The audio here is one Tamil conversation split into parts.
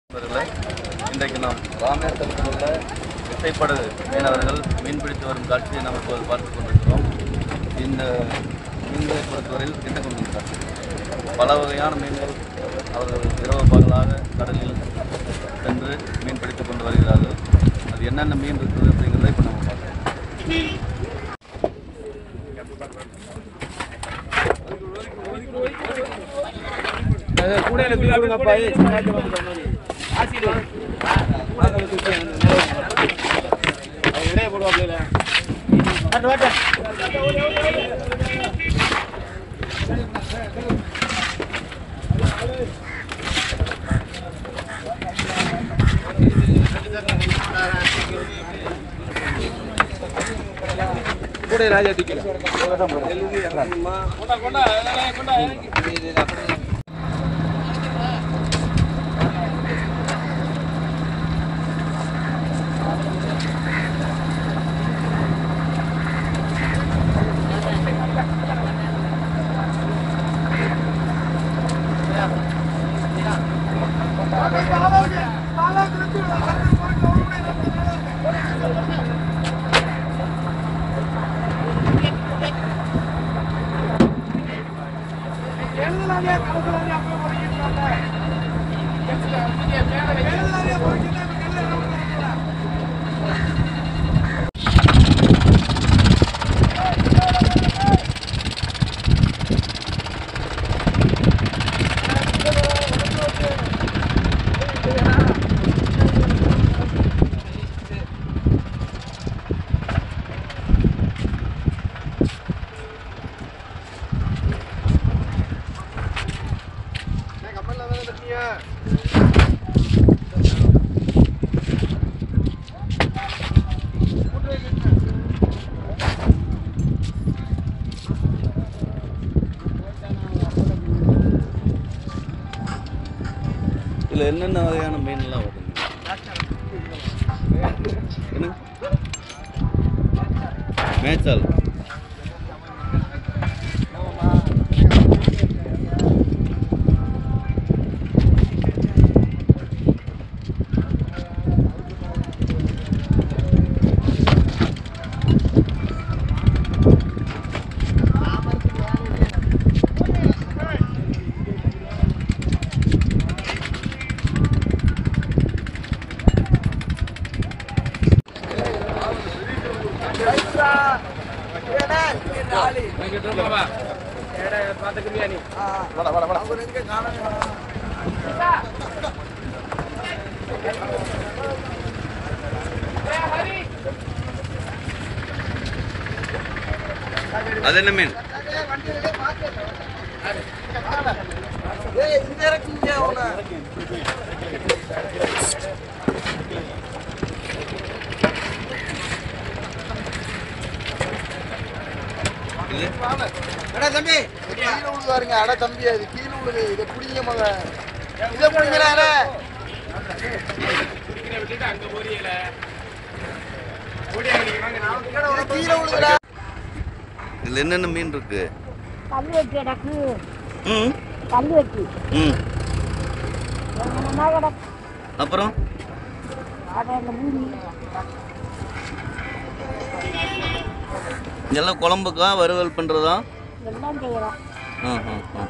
நண்பர்களே இன்றைக்கு நாம் ராமேஸ்வரத்தில் உள்ள விசைப்படகு மீனவர்கள் மீன்பிடித்து வரும் காட்சியை நாம் இப்போது பார்த்துக் கொண்டிருக்கிறோம் இந்த மீன்களை பொறுத்தவரையில் கிட்டக்கும் மீன் தான் பல வகையான மீன்கள் அவர்கள் இரவு பகலாக கடலில் சென்று மீன் பிடித்துக் கொண்டு வருகிறார்கள் அது என்னென்ன மீன் இருக்குது அப்படிங்கிறத இப்போ நம்ம பார்க்கலாம் இதில் என்னென்ன வகையான மீன்லாம் வருது என்ன மேய்ச்சல் அது என்ன மீன் இது அடா தம்பி கீழே விழுவாருங்க அட தம்பி அது கீழே விழுது இதை புடிங்க மக இதை புடிங்களா அட இது கீழே விழுதுடா இதில் என்னென்ன மீன் இருக்கு கல் வெட்டி கிடக்கு ம் கல் வெட்டி ம் என்னென்ன கிடக்கு அப்புறம் கடையில் மூடி இதெல்லாம் குழம்புக்கா வறுவல் பண்ணுறதா எல்லாம் செய்யலாம் ஆ ஆ ஆ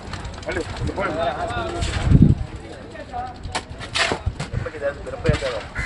எப்படி